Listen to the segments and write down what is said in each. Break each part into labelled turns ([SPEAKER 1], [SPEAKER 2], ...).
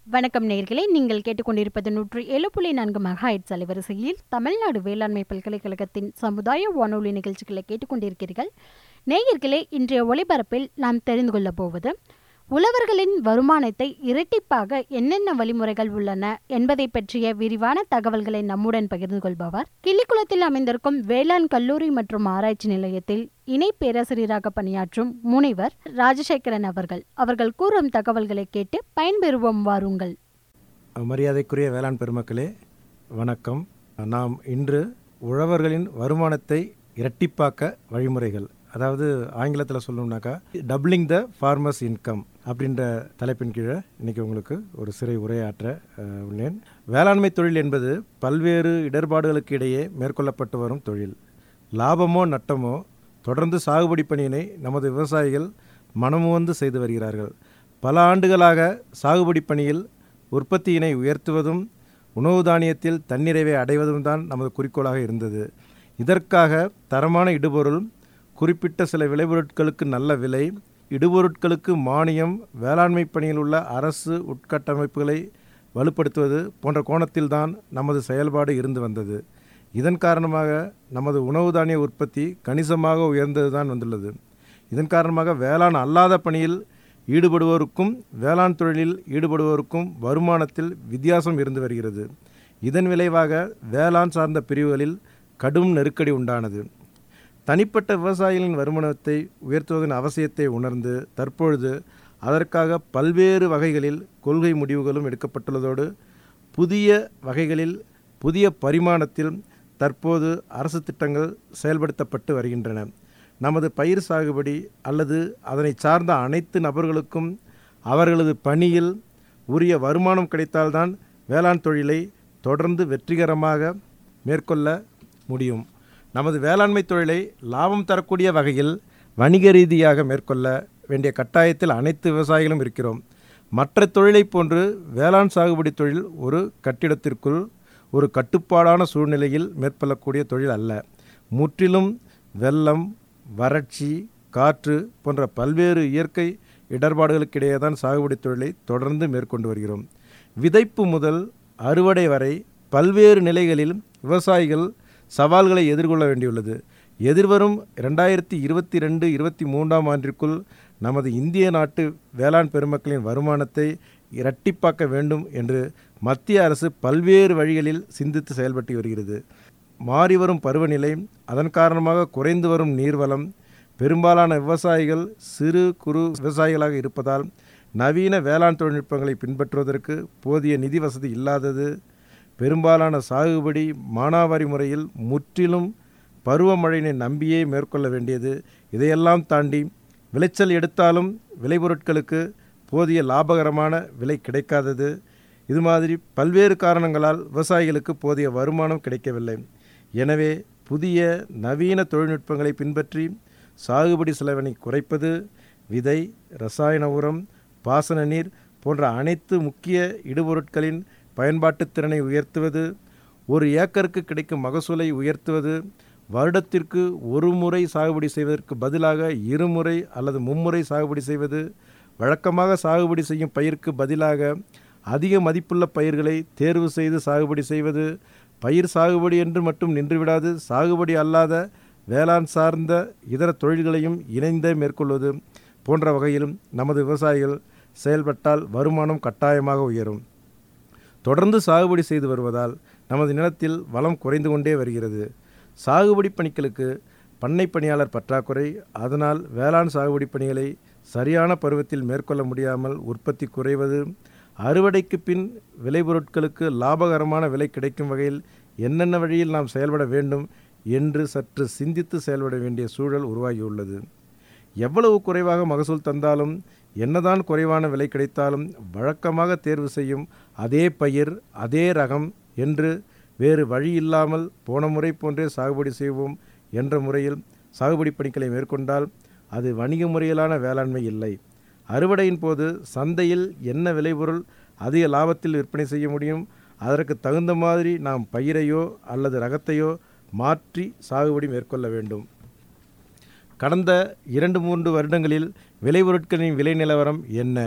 [SPEAKER 1] வணக்கம் நேயர்களே நீங்கள் கேட்டுக்கொண்டிருப்பது நூற்றி ஏழு புள்ளி நான்கு மெகாஹெட்ஸ் அலைவரிசையில் தமிழ்நாடு வேளாண்மை பல்கலைக்கழகத்தின் சமுதாய வானொலி நிகழ்ச்சிகளை கேட்டுக்கொண்டிருக்கிறீர்கள் நேயர்களே இன்றைய ஒளிபரப்பில் நாம் தெரிந்து கொள்ளப் போவது உழவர்களின் வருமானத்தை இரட்டிப்பாக என்னென்ன வழிமுறைகள் உள்ளன என்பதை பற்றிய விரிவான தகவல்களை நம்முடன் பகிர்ந்து கொள்பவர் கிள்ளிக்குளத்தில் அமைந்திருக்கும் வேளாண் கல்லூரி மற்றும் ஆராய்ச்சி நிலையத்தில் இணை பேராசிரியராக பணியாற்றும் முனைவர் ராஜசேகரன் அவர்கள் அவர்கள் கூறும் தகவல்களை கேட்டு பயன்பெறுவோம் வாருங்கள்
[SPEAKER 2] மரியாதைக்குரிய வேளாண் பெருமக்களே வணக்கம் நாம் இன்று உழவர்களின் வருமானத்தை இரட்டிப்பாக்க வழிமுறைகள் அதாவது ஆங்கிலத்தில் சொல்லணும்னாக்கா டபுளிங் த ஃபார்மர்ஸ் இன்கம் அப்படின்ற தலைப்பின் கீழே இன்றைக்கி உங்களுக்கு ஒரு சிறை உரையாற்ற அஹ், உள்ளேன் வேளாண்மை தொழில் என்பது பல்வேறு இடர்பாடுகளுக்கு இடையே மேற்கொள்ளப்பட்டு வரும் தொழில் லாபமோ நட்டமோ தொடர்ந்து சாகுபடி பணியினை நமது விவசாயிகள் மனமுவந்து செய்து வருகிறார்கள் பல ஆண்டுகளாக சாகுபடி பணியில் உற்பத்தியினை உயர்த்துவதும் உணவு தானியத்தில் தன்னிறைவை அடைவதும் தான் நமது குறிக்கோளாக இருந்தது இதற்காக தரமான இடுபொருள் குறிப்பிட்ட சில விளைபொருட்களுக்கு நல்ல விலை இடுபொருட்களுக்கு மானியம் வேளாண்மை பணியில் உள்ள அரசு உட்கட்டமைப்புகளை வலுப்படுத்துவது போன்ற கோணத்தில்தான் நமது செயல்பாடு இருந்து வந்தது இதன் காரணமாக நமது உணவு தானிய உற்பத்தி கணிசமாக உயர்ந்தது தான் வந்துள்ளது இதன் காரணமாக வேளாண் அல்லாத பணியில் ஈடுபடுவோருக்கும் வேளாண் தொழிலில் ஈடுபடுவோருக்கும் வருமானத்தில் வித்தியாசம் இருந்து வருகிறது இதன் விளைவாக வேளாண் சார்ந்த பிரிவுகளில் கடும் நெருக்கடி உண்டானது தனிப்பட்ட விவசாயிகளின் வருமானத்தை உயர்த்துவதன் அவசியத்தை உணர்ந்து தற்பொழுது அதற்காக பல்வேறு வகைகளில் கொள்கை முடிவுகளும் எடுக்கப்பட்டுள்ளதோடு புதிய வகைகளில் புதிய பரிமாணத்தில் தற்போது அரசு திட்டங்கள் செயல்படுத்தப்பட்டு வருகின்றன நமது பயிர் சாகுபடி அல்லது அதனை சார்ந்த அனைத்து நபர்களுக்கும் அவர்களது பணியில் உரிய வருமானம் கிடைத்தால்தான் வேளாண் தொழிலை தொடர்ந்து வெற்றிகரமாக மேற்கொள்ள முடியும் நமது வேளாண்மை தொழிலை லாபம் தரக்கூடிய வகையில் வணிக ரீதியாக மேற்கொள்ள வேண்டிய கட்டாயத்தில் அனைத்து விவசாயிகளும் இருக்கிறோம் மற்ற தொழிலைப் போன்று வேளாண் சாகுபடி தொழில் ஒரு கட்டிடத்திற்குள் ஒரு கட்டுப்பாடான சூழ்நிலையில் மேற்கொள்ளக்கூடிய தொழில் அல்ல முற்றிலும் வெள்ளம் வறட்சி காற்று போன்ற பல்வேறு இயற்கை இடர்பாடுகளுக்கிடையே தான் சாகுபடி தொழிலை தொடர்ந்து மேற்கொண்டு வருகிறோம் விதைப்பு முதல் அறுவடை வரை பல்வேறு நிலைகளில் விவசாயிகள் சவால்களை எதிர்கொள்ள வேண்டியுள்ளது எதிர்வரும் ரெண்டாயிரத்தி இருபத்தி ரெண்டு இருபத்தி மூன்றாம் ஆண்டிற்குள் நமது இந்திய நாட்டு வேளாண் பெருமக்களின் வருமானத்தை இரட்டிப்பாக்க வேண்டும் என்று மத்திய அரசு பல்வேறு வழிகளில் சிந்தித்து செயல்பட்டு வருகிறது மாறிவரும் பருவநிலை அதன் காரணமாக குறைந்து வரும் நீர்வளம் பெரும்பாலான விவசாயிகள் சிறு குறு விவசாயிகளாக இருப்பதால் நவீன வேளாண் தொழில்நுட்பங்களை பின்பற்றுவதற்கு போதிய நிதி வசதி இல்லாதது பெரும்பாலான சாகுபடி மானாவாரி முறையில் முற்றிலும் பருவமழையினை நம்பியே மேற்கொள்ள வேண்டியது இதையெல்லாம் தாண்டி விளைச்சல் எடுத்தாலும் விளைபொருட்களுக்கு போதிய லாபகரமான விலை கிடைக்காதது இது மாதிரி பல்வேறு காரணங்களால் விவசாயிகளுக்கு போதிய வருமானம் கிடைக்கவில்லை எனவே புதிய நவீன தொழில்நுட்பங்களை பின்பற்றி சாகுபடி செலவினை குறைப்பது விதை ரசாயன உரம் பாசன நீர் போன்ற அனைத்து முக்கிய இடுபொருட்களின் பயன்பாட்டுத் திறனை உயர்த்துவது ஒரு ஏக்கருக்கு கிடைக்கும் மகசூலை உயர்த்துவது வருடத்திற்கு ஒரு முறை சாகுபடி செய்வதற்கு பதிலாக இருமுறை அல்லது மும்முறை சாகுபடி செய்வது வழக்கமாக சாகுபடி செய்யும் பயிருக்கு பதிலாக அதிக மதிப்புள்ள பயிர்களை தேர்வு செய்து சாகுபடி செய்வது பயிர் சாகுபடி என்று மட்டும் நின்றுவிடாது சாகுபடி அல்லாத வேளாண் சார்ந்த இதர தொழில்களையும் இணைந்தே மேற்கொள்வது போன்ற வகையிலும் நமது விவசாயிகள் செயல்பட்டால் வருமானம் கட்டாயமாக உயரும் தொடர்ந்து சாகுபடி செய்து வருவதால் நமது நிலத்தில் வளம் குறைந்து கொண்டே வருகிறது சாகுபடி பணிகளுக்கு பண்ணை பணியாளர் பற்றாக்குறை அதனால் வேளாண் சாகுபடி பணிகளை சரியான பருவத்தில் மேற்கொள்ள முடியாமல் உற்பத்தி குறைவது அறுவடைக்கு பின் விளைபொருட்களுக்கு லாபகரமான விலை கிடைக்கும் வகையில் என்னென்ன வழியில் நாம் செயல்பட வேண்டும் என்று சற்று சிந்தித்து செயல்பட வேண்டிய சூழல் உருவாகியுள்ளது எவ்வளவு குறைவாக மகசூல் தந்தாலும் என்னதான் குறைவான விலை கிடைத்தாலும் வழக்கமாக தேர்வு செய்யும் அதே பயிர் அதே ரகம் என்று வேறு வழி இல்லாமல் போன முறை போன்றே சாகுபடி செய்வோம் என்ற முறையில் சாகுபடி பணிகளை மேற்கொண்டால் அது வணிக முறையிலான வேளாண்மை இல்லை அறுவடையின் போது சந்தையில் என்ன விளைபொருள் அதிக லாபத்தில் விற்பனை செய்ய முடியும் அதற்கு தகுந்த மாதிரி நாம் பயிரையோ அல்லது ரகத்தையோ மாற்றி சாகுபடி மேற்கொள்ள வேண்டும் கடந்த இரண்டு மூன்று வருடங்களில் விளைபொருட்களின் விலை நிலவரம் என்ன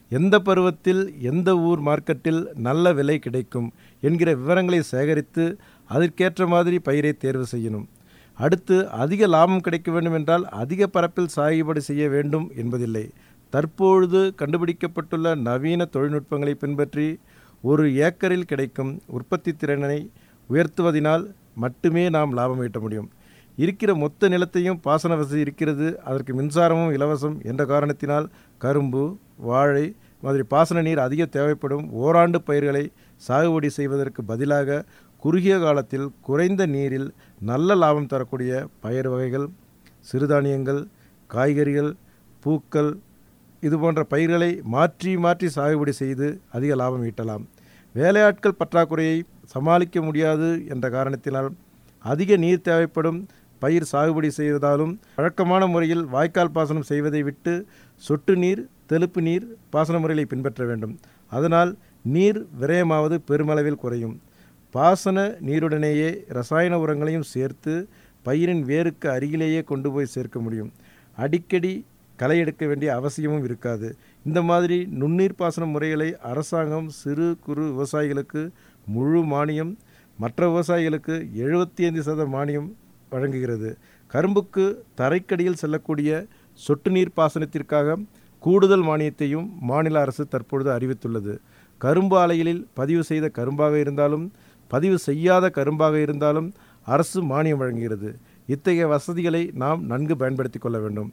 [SPEAKER 2] எந்த பருவத்தில் எந்த ஊர் மார்க்கெட்டில் நல்ல விலை கிடைக்கும் என்கிற விவரங்களை சேகரித்து அதற்கேற்ற மாதிரி பயிரை தேர்வு செய்யணும் அடுத்து அதிக லாபம் கிடைக்க வேண்டும் என்றால் அதிக பரப்பில் சாகுபடி செய்ய வேண்டும் என்பதில்லை தற்பொழுது கண்டுபிடிக்கப்பட்டுள்ள நவீன தொழில்நுட்பங்களை பின்பற்றி ஒரு ஏக்கரில் கிடைக்கும் உற்பத்தி திறனை உயர்த்துவதினால் மட்டுமே நாம் லாபம் ஈட்ட முடியும் இருக்கிற மொத்த நிலத்தையும் பாசன வசதி இருக்கிறது அதற்கு மின்சாரமும் இலவசம் என்ற காரணத்தினால் கரும்பு வாழை மாதிரி பாசன நீர் அதிக தேவைப்படும் ஓராண்டு பயிர்களை சாகுபடி செய்வதற்கு பதிலாக குறுகிய காலத்தில் குறைந்த நீரில் நல்ல லாபம் தரக்கூடிய பயிர் வகைகள் சிறுதானியங்கள் காய்கறிகள் பூக்கள் இது போன்ற பயிர்களை மாற்றி மாற்றி சாகுபடி செய்து அதிக லாபம் ஈட்டலாம் வேலையாட்கள் பற்றாக்குறையை சமாளிக்க முடியாது என்ற காரணத்தினால் அதிக நீர் தேவைப்படும் பயிர் சாகுபடி செய்வதாலும் வழக்கமான முறையில் வாய்க்கால் பாசனம் செய்வதை விட்டு சொட்டு நீர் தெளிப்பு நீர் பாசன முறைகளை பின்பற்ற வேண்டும் அதனால் நீர் விரயமாவது பெருமளவில் குறையும் பாசன நீருடனேயே ரசாயன உரங்களையும் சேர்த்து பயிரின் வேருக்கு அருகிலேயே கொண்டு போய் சேர்க்க முடியும் அடிக்கடி களை எடுக்க வேண்டிய அவசியமும் இருக்காது இந்த மாதிரி நுண்ணீர் பாசன முறைகளை அரசாங்கம் சிறு குறு விவசாயிகளுக்கு முழு மானியம் மற்ற விவசாயிகளுக்கு எழுபத்தி ஐந்து சதவீத மானியம் வழங்குகிறது கரும்புக்கு தரைக்கடியில் செல்லக்கூடிய சொட்டு நீர் பாசனத்திற்காக கூடுதல் மானியத்தையும் மாநில அரசு தற்பொழுது அறிவித்துள்ளது கரும்பு ஆலைகளில் பதிவு செய்த கரும்பாக இருந்தாலும் பதிவு செய்யாத கரும்பாக இருந்தாலும் அரசு மானியம் வழங்குகிறது இத்தகைய வசதிகளை நாம் நன்கு பயன்படுத்தி கொள்ள வேண்டும்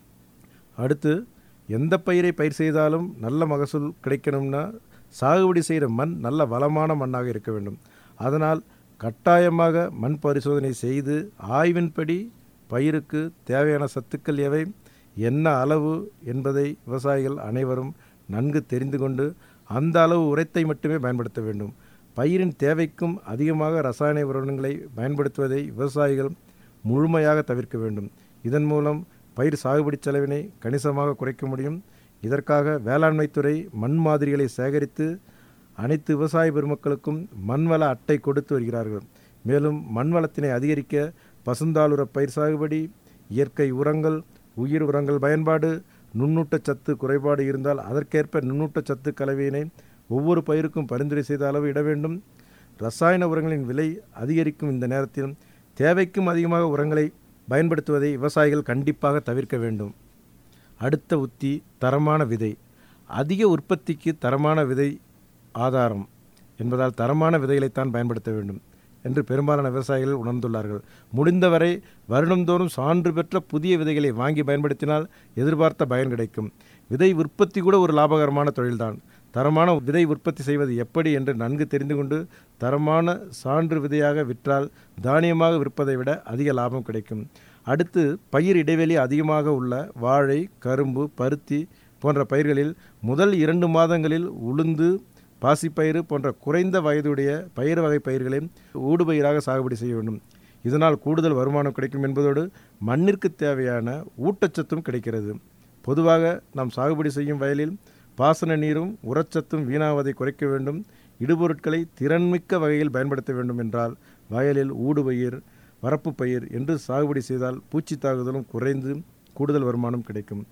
[SPEAKER 2] அடுத்து எந்த பயிரை பயிர் செய்தாலும் நல்ல மகசூல் கிடைக்கணும்னா சாகுபடி செய்கிற மண் நல்ல வளமான மண்ணாக இருக்க வேண்டும் அதனால் கட்டாயமாக மண் பரிசோதனை செய்து ஆய்வின்படி பயிருக்கு தேவையான சத்துக்கள் எவை என்ன அளவு என்பதை விவசாயிகள் அனைவரும் நன்கு தெரிந்து கொண்டு அந்த அளவு உரத்தை மட்டுமே பயன்படுத்த வேண்டும் பயிரின் தேவைக்கும் அதிகமாக ரசாயன உரங்களை பயன்படுத்துவதை விவசாயிகள் முழுமையாக தவிர்க்க வேண்டும் இதன் மூலம் பயிர் சாகுபடி செலவினை கணிசமாக குறைக்க முடியும் இதற்காக வேளாண்மைத்துறை மண் மாதிரிகளை சேகரித்து அனைத்து விவசாய பெருமக்களுக்கும் மண்வள அட்டை கொடுத்து வருகிறார்கள் மேலும் மண் வளத்தினை அதிகரிக்க பசுந்தாளுர பயிர் சாகுபடி இயற்கை உரங்கள் உயிர் உரங்கள் பயன்பாடு நுண்ணூட்டச்சத்து குறைபாடு இருந்தால் அதற்கேற்ப நுண்ணூட்டச்சத்து கலவையினை ஒவ்வொரு பயிருக்கும் பரிந்துரை செய்த அளவு இட வேண்டும் ரசாயன உரங்களின் விலை அதிகரிக்கும் இந்த நேரத்தில் தேவைக்கும் அதிகமாக உரங்களை பயன்படுத்துவதை விவசாயிகள் கண்டிப்பாக தவிர்க்க வேண்டும் அடுத்த உத்தி தரமான விதை அதிக உற்பத்திக்கு தரமான விதை ஆதாரம் என்பதால் தரமான விதைகளைத்தான் பயன்படுத்த வேண்டும் என்று பெரும்பாலான விவசாயிகள் உணர்ந்துள்ளார்கள் முடிந்தவரை வருடந்தோறும் சான்று பெற்ற புதிய விதைகளை வாங்கி பயன்படுத்தினால் எதிர்பார்த்த பயன் கிடைக்கும் விதை உற்பத்தி கூட ஒரு லாபகரமான தொழில்தான் தரமான விதை உற்பத்தி செய்வது எப்படி என்று நன்கு தெரிந்து கொண்டு தரமான சான்று விதையாக விற்றால் தானியமாக விற்பதை விட அதிக லாபம் கிடைக்கும் அடுத்து பயிர் இடைவெளி அதிகமாக உள்ள வாழை கரும்பு பருத்தி போன்ற பயிர்களில் முதல் இரண்டு மாதங்களில் உளுந்து பாசிப்பயிறு போன்ற குறைந்த வயதுடைய பயிர் வகை பயிர்களை ஊடுபயிராக சாகுபடி செய்ய வேண்டும் இதனால் கூடுதல் வருமானம் கிடைக்கும் என்பதோடு மண்ணிற்கு தேவையான ஊட்டச்சத்தும் கிடைக்கிறது பொதுவாக நாம் சாகுபடி செய்யும் வயலில் பாசன நீரும் உரச்சத்தும் வீணாவதை குறைக்க வேண்டும் இடுபொருட்களை திறன்மிக்க வகையில் பயன்படுத்த வேண்டும் என்றால் வயலில் ஊடுபயிர் வரப்பு பயிர் என்று சாகுபடி செய்தால் பூச்சி தாக்குதலும் குறைந்து கூடுதல் வருமானம் கிடைக்கும்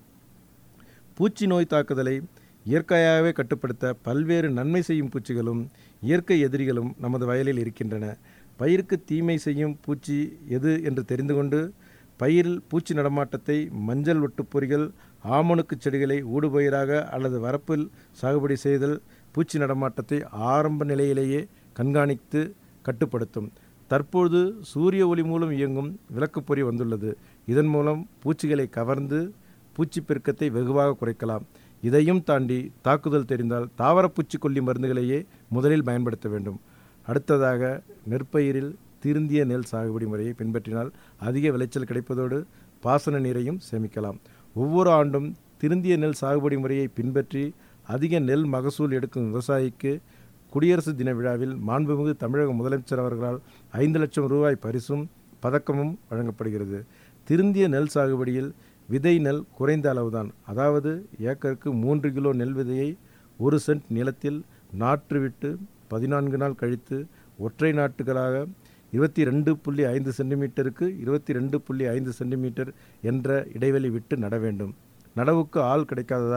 [SPEAKER 2] பூச்சி நோய் தாக்குதலை இயற்கையாகவே கட்டுப்படுத்த பல்வேறு நன்மை செய்யும் பூச்சிகளும் இயற்கை எதிரிகளும் நமது வயலில் இருக்கின்றன பயிருக்கு தீமை செய்யும் பூச்சி எது என்று தெரிந்து கொண்டு பயிரில் பூச்சி நடமாட்டத்தை மஞ்சள் ஒட்டுப்பொறிகள் ஆமணுக்கு செடிகளை ஊடுபயிராக அல்லது வரப்பில் சாகுபடி செய்தல் பூச்சி நடமாட்டத்தை ஆரம்ப நிலையிலேயே கண்காணித்து கட்டுப்படுத்தும் தற்பொழுது சூரிய ஒளி மூலம் இயங்கும் விளக்குப்பொறி வந்துள்ளது இதன் மூலம் பூச்சிகளை கவர்ந்து பூச்சி பெருக்கத்தை வெகுவாக குறைக்கலாம் இதையும் தாண்டி தாக்குதல் தெரிந்தால் தாவர பூச்சிக்கொல்லி மருந்துகளையே முதலில் பயன்படுத்த வேண்டும் அடுத்ததாக நெற்பயிரில் திருந்திய நெல் சாகுபடி முறையை பின்பற்றினால் அதிக விளைச்சல் கிடைப்பதோடு பாசன நீரையும் சேமிக்கலாம் ஒவ்வொரு ஆண்டும் திருந்திய நெல் சாகுபடி முறையை பின்பற்றி அதிக நெல் மகசூல் எடுக்கும் விவசாயிக்கு குடியரசு தின விழாவில் மாண்புமிகு தமிழக முதலமைச்சர் அவர்களால் ஐந்து லட்சம் ரூபாய் பரிசும் பதக்கமும் வழங்கப்படுகிறது திருந்திய நெல் சாகுபடியில் விதை நெல் குறைந்த அளவுதான் அதாவது ஏக்கருக்கு மூன்று கிலோ நெல் விதையை ஒரு சென்ட் நிலத்தில் நாற்று விட்டு பதினான்கு நாள் கழித்து ஒற்றை நாட்டுகளாக இருபத்தி ரெண்டு புள்ளி ஐந்து சென்டிமீட்டருக்கு இருபத்தி ரெண்டு புள்ளி ஐந்து சென்டிமீட்டர் என்ற இடைவெளி விட்டு நட வேண்டும் நடவுக்கு ஆள் கிடைக்காததால்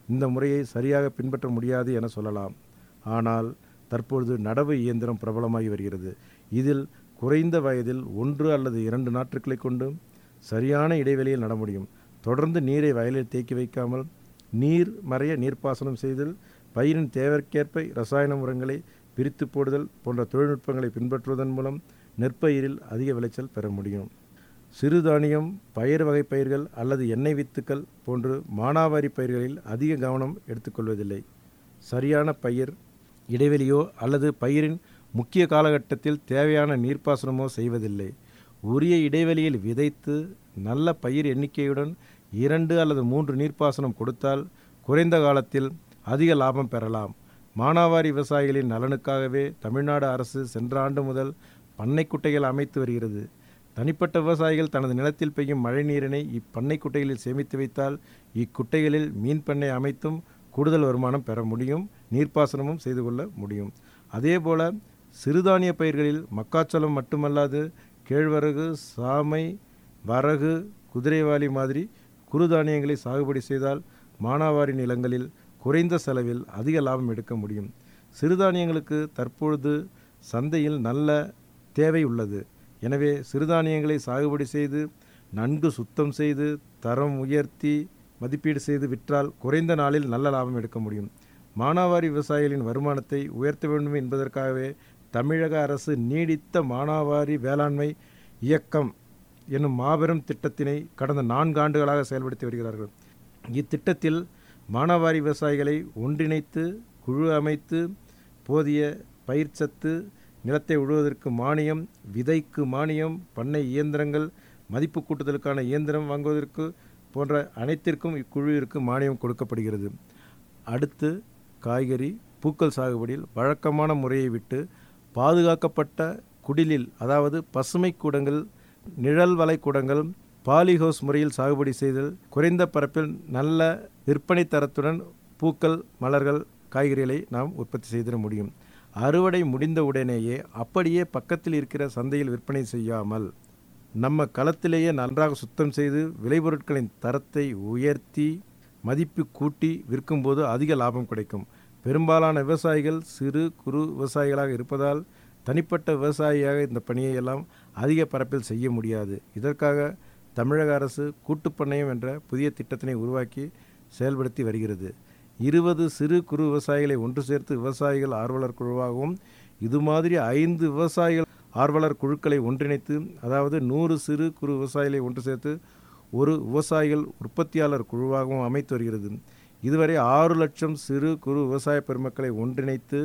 [SPEAKER 2] இந்த முறையை சரியாக பின்பற்ற முடியாது என சொல்லலாம் ஆனால் தற்பொழுது நடவு இயந்திரம் பிரபலமாகி வருகிறது இதில் குறைந்த வயதில் ஒன்று அல்லது இரண்டு நாட்களை கொண்டு சரியான இடைவெளியில் நட முடியும் தொடர்ந்து நீரை வயலில் தேக்கி வைக்காமல் நீர் மறைய நீர்ப்பாசனம் செய்தல் பயிரின் தேவைக்கேற்ப ரசாயன உரங்களை பிரித்து போடுதல் போன்ற தொழில்நுட்பங்களை பின்பற்றுவதன் மூலம் நெற்பயிரில் அதிக விளைச்சல் பெற முடியும் சிறுதானியம் பயிர் வகை பயிர்கள் அல்லது எண்ணெய் வித்துக்கள் போன்று மானாவாரி பயிர்களில் அதிக கவனம் எடுத்துக்கொள்வதில்லை சரியான பயிர் இடைவெளியோ அல்லது பயிரின் முக்கிய காலகட்டத்தில் தேவையான நீர்ப்பாசனமோ செய்வதில்லை உரிய இடைவெளியில் விதைத்து நல்ல பயிர் எண்ணிக்கையுடன் இரண்டு அல்லது மூன்று நீர்ப்பாசனம் கொடுத்தால் குறைந்த காலத்தில் அதிக லாபம் பெறலாம் மானாவாரி விவசாயிகளின் நலனுக்காகவே தமிழ்நாடு அரசு சென்ற ஆண்டு முதல் பண்ணைக்குட்டைகள் அமைத்து வருகிறது தனிப்பட்ட விவசாயிகள் தனது நிலத்தில் பெய்யும் மழை நீரினை இப்பண்ணை குட்டைகளில் சேமித்து வைத்தால் இக்குட்டைகளில் மீன் பண்ணை அமைத்தும் கூடுதல் வருமானம் பெற முடியும் நீர்ப்பாசனமும் செய்து கொள்ள முடியும் அதேபோல சிறுதானிய பயிர்களில் மக்காச்சோளம் மட்டுமல்லாது கேழ்வரகு சாமை வரகு குதிரைவாலி மாதிரி குறுதானியங்களை சாகுபடி செய்தால் மானாவாரி நிலங்களில் குறைந்த செலவில் அதிக லாபம் எடுக்க முடியும் சிறுதானியங்களுக்கு தற்பொழுது சந்தையில் நல்ல தேவை உள்ளது எனவே சிறுதானியங்களை சாகுபடி செய்து நன்கு சுத்தம் செய்து தரம் உயர்த்தி மதிப்பீடு செய்து விற்றால் குறைந்த நாளில் நல்ல லாபம் எடுக்க முடியும் மானாவாரி விவசாயிகளின் வருமானத்தை உயர்த்த வேண்டும் என்பதற்காகவே தமிழக அரசு நீடித்த மானாவாரி வேளாண்மை இயக்கம் என்னும் மாபெரும் திட்டத்தினை கடந்த நான்கு ஆண்டுகளாக செயல்படுத்தி வருகிறார்கள் இத்திட்டத்தில் மானாவாரி விவசாயிகளை ஒன்றிணைத்து குழு அமைத்து போதிய பயிர்ச்சத்து நிலத்தை உழுவதற்கு மானியம் விதைக்கு மானியம் பண்ணை இயந்திரங்கள் மதிப்பு கூட்டுதலுக்கான இயந்திரம் வாங்குவதற்கு போன்ற அனைத்திற்கும் இக்குழுவிற்கு மானியம் கொடுக்கப்படுகிறது அடுத்து காய்கறி பூக்கள் சாகுபடியில் வழக்கமான முறையை விட்டு பாதுகாக்கப்பட்ட குடிலில் அதாவது பசுமை கூடங்கள் நிழல் வலை கூடங்கள் பாலிஹவுஸ் முறையில் சாகுபடி செய்தல் குறைந்த பரப்பில் நல்ல விற்பனை தரத்துடன் பூக்கள் மலர்கள் காய்கறிகளை நாம் உற்பத்தி செய்திட முடியும் அறுவடை முடிந்த உடனேயே அப்படியே பக்கத்தில் இருக்கிற சந்தையில் விற்பனை செய்யாமல் நம்ம களத்திலேயே நன்றாக சுத்தம் செய்து விளைபொருட்களின் தரத்தை உயர்த்தி மதிப்பு கூட்டி விற்கும்போது அதிக லாபம் கிடைக்கும் பெரும்பாலான விவசாயிகள் சிறு குறு விவசாயிகளாக இருப்பதால் தனிப்பட்ட விவசாயியாக இந்த பணியை எல்லாம் அதிக பரப்பில் செய்ய முடியாது இதற்காக தமிழக அரசு கூட்டுப்பண்ணயம் என்ற புதிய திட்டத்தினை உருவாக்கி செயல்படுத்தி வருகிறது இருபது சிறு குறு விவசாயிகளை ஒன்று சேர்த்து விவசாயிகள் ஆர்வலர் குழுவாகவும் இது மாதிரி ஐந்து விவசாயிகள் ஆர்வலர் குழுக்களை ஒன்றிணைத்து அதாவது நூறு சிறு குறு விவசாயிகளை ஒன்று சேர்த்து ஒரு விவசாயிகள் உற்பத்தியாளர் குழுவாகவும் அமைத்து வருகிறது இதுவரை ஆறு லட்சம் சிறு குறு விவசாய பெருமக்களை ஒன்றிணைத்து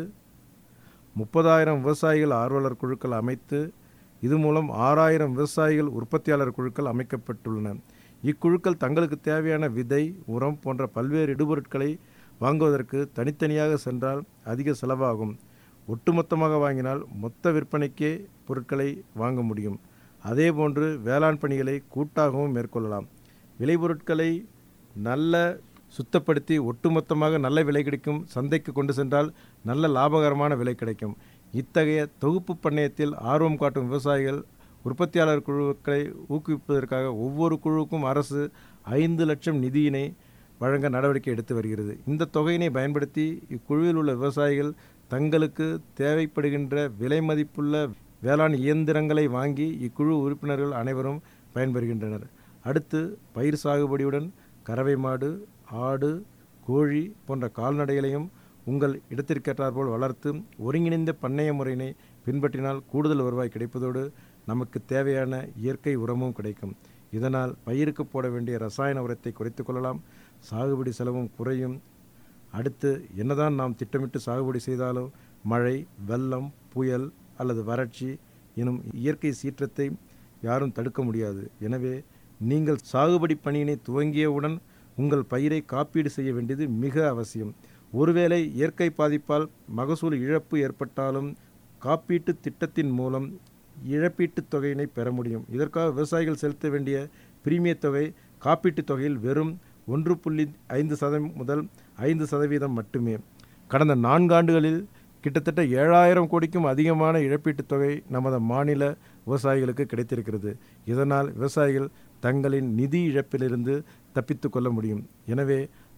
[SPEAKER 2] முப்பதாயிரம் விவசாயிகள் ஆர்வலர் குழுக்கள் அமைத்து இது மூலம் ஆறாயிரம் விவசாயிகள் உற்பத்தியாளர் குழுக்கள் அமைக்கப்பட்டுள்ளன இக்குழுக்கள் தங்களுக்கு தேவையான விதை உரம் போன்ற பல்வேறு இடுபொருட்களை வாங்குவதற்கு தனித்தனியாக சென்றால் அதிக செலவாகும் ஒட்டுமொத்தமாக வாங்கினால் மொத்த விற்பனைக்கே பொருட்களை வாங்க முடியும் அதேபோன்று வேளாண் பணிகளை கூட்டாகவும் மேற்கொள்ளலாம் விளைபொருட்களை நல்ல சுத்தப்படுத்தி ஒட்டுமொத்தமாக நல்ல விலை கிடைக்கும் சந்தைக்கு கொண்டு சென்றால் நல்ல லாபகரமான விலை கிடைக்கும் இத்தகைய தொகுப்பு பண்ணையத்தில் ஆர்வம் காட்டும் விவசாயிகள் உற்பத்தியாளர் குழுக்களை ஊக்குவிப்பதற்காக ஒவ்வொரு குழுவுக்கும் அரசு ஐந்து லட்சம் நிதியினை வழங்க நடவடிக்கை எடுத்து வருகிறது இந்த தொகையினை பயன்படுத்தி இக்குழுவில் உள்ள விவசாயிகள் தங்களுக்கு தேவைப்படுகின்ற விலை மதிப்புள்ள வேளாண் இயந்திரங்களை வாங்கி இக்குழு உறுப்பினர்கள் அனைவரும் பயன்பெறுகின்றனர் அடுத்து பயிர் சாகுபடியுடன் கறவை மாடு ஆடு கோழி போன்ற கால்நடைகளையும் உங்கள் இடத்திற்கேற்றாற்போல் வளர்த்து ஒருங்கிணைந்த பண்ணைய முறையினை பின்பற்றினால் கூடுதல் வருவாய் கிடைப்பதோடு நமக்கு தேவையான இயற்கை உரமும் கிடைக்கும் இதனால் பயிருக்கு போட வேண்டிய ரசாயன உரத்தை குறைத்து கொள்ளலாம் சாகுபடி செலவும் குறையும் அடுத்து என்னதான் நாம் திட்டமிட்டு சாகுபடி செய்தாலும் மழை வெள்ளம் புயல் அல்லது வறட்சி எனும் இயற்கை சீற்றத்தை யாரும் தடுக்க முடியாது எனவே நீங்கள் சாகுபடி பணியினை துவங்கியவுடன் உங்கள் பயிரை காப்பீடு செய்ய வேண்டியது மிக அவசியம் ஒருவேளை இயற்கை பாதிப்பால் மகசூல் இழப்பு ஏற்பட்டாலும் காப்பீட்டு திட்டத்தின் மூலம் இழப்பீட்டுத் தொகையினை பெற முடியும் இதற்காக விவசாயிகள் செலுத்த வேண்டிய பிரீமிய தொகை காப்பீட்டுத் தொகையில் வெறும் ஒன்று புள்ளி ஐந்து சதம் முதல் ஐந்து சதவீதம் மட்டுமே கடந்த நான்காண்டுகளில் கிட்டத்தட்ட ஏழாயிரம் கோடிக்கும் அதிகமான இழப்பீட்டுத் தொகை நமது மாநில விவசாயிகளுக்கு கிடைத்திருக்கிறது இதனால் விவசாயிகள் தங்களின் நிதி இழப்பிலிருந்து தப்பித்து கொள்ள முடியும் எனவே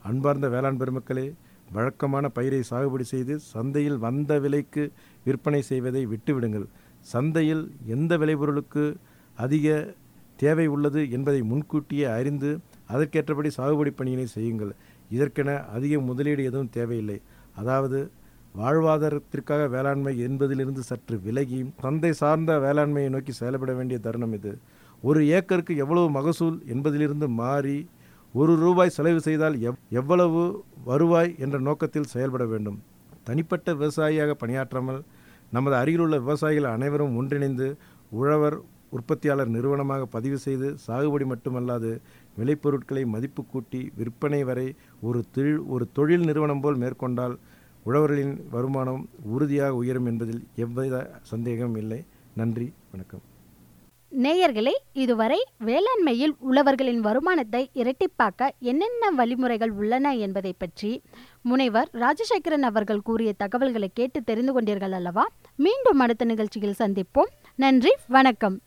[SPEAKER 2] அன்பார்ந்த வேளாண் பெருமக்களே வழக்கமான பயிரை சாகுபடி செய்து சந்தையில் வந்த விலைக்கு விற்பனை செய்வதை விட்டுவிடுங்கள் சந்தையில் எந்த விளைபொருளுக்கு அதிக தேவை உள்ளது என்பதை முன்கூட்டியே அறிந்து அதற்கேற்றபடி சாகுபடி பணியினை செய்யுங்கள் இதற்கென அதிக முதலீடு எதுவும் தேவையில்லை அதாவது வாழ்வாதாரத்திற்காக வேளாண்மை என்பதிலிருந்து சற்று விலகி சந்தை சார்ந்த வேளாண்மையை நோக்கி செயல்பட வேண்டிய தருணம் இது ஒரு ஏக்கருக்கு எவ்வளவு மகசூல் என்பதிலிருந்து மாறி ஒரு ரூபாய் செலவு செய்தால் எவ் எவ்வளவு வருவாய் என்ற நோக்கத்தில் செயல்பட வேண்டும் தனிப்பட்ட விவசாயியாக பணியாற்றாமல் நமது அருகிலுள்ள விவசாயிகள் அனைவரும் ஒன்றிணைந்து உழவர் உற்பத்தியாளர் நிறுவனமாக பதிவு செய்து சாகுபடி மட்டுமல்லாது விளைபொருட்களை மதிப்பு கூட்டி விற்பனை வரை ஒரு தொழில் ஒரு தொழில் நிறுவனம் போல் மேற்கொண்டால் உழவர்களின் வருமானம் உறுதியாக உயரும் என்பதில் எவ்வித சந்தேகமும் இல்லை நன்றி வணக்கம்
[SPEAKER 1] நேயர்களே இதுவரை வேளாண்மையில் உழவர்களின் வருமானத்தை இரட்டிப்பாக்க என்னென்ன வழிமுறைகள் உள்ளன என்பதை பற்றி முனைவர் ராஜசேகரன் அவர்கள் கூறிய தகவல்களை கேட்டு தெரிந்து கொண்டீர்கள் அல்லவா மீண்டும் அடுத்த நிகழ்ச்சியில் சந்திப்போம் நன்றி வணக்கம்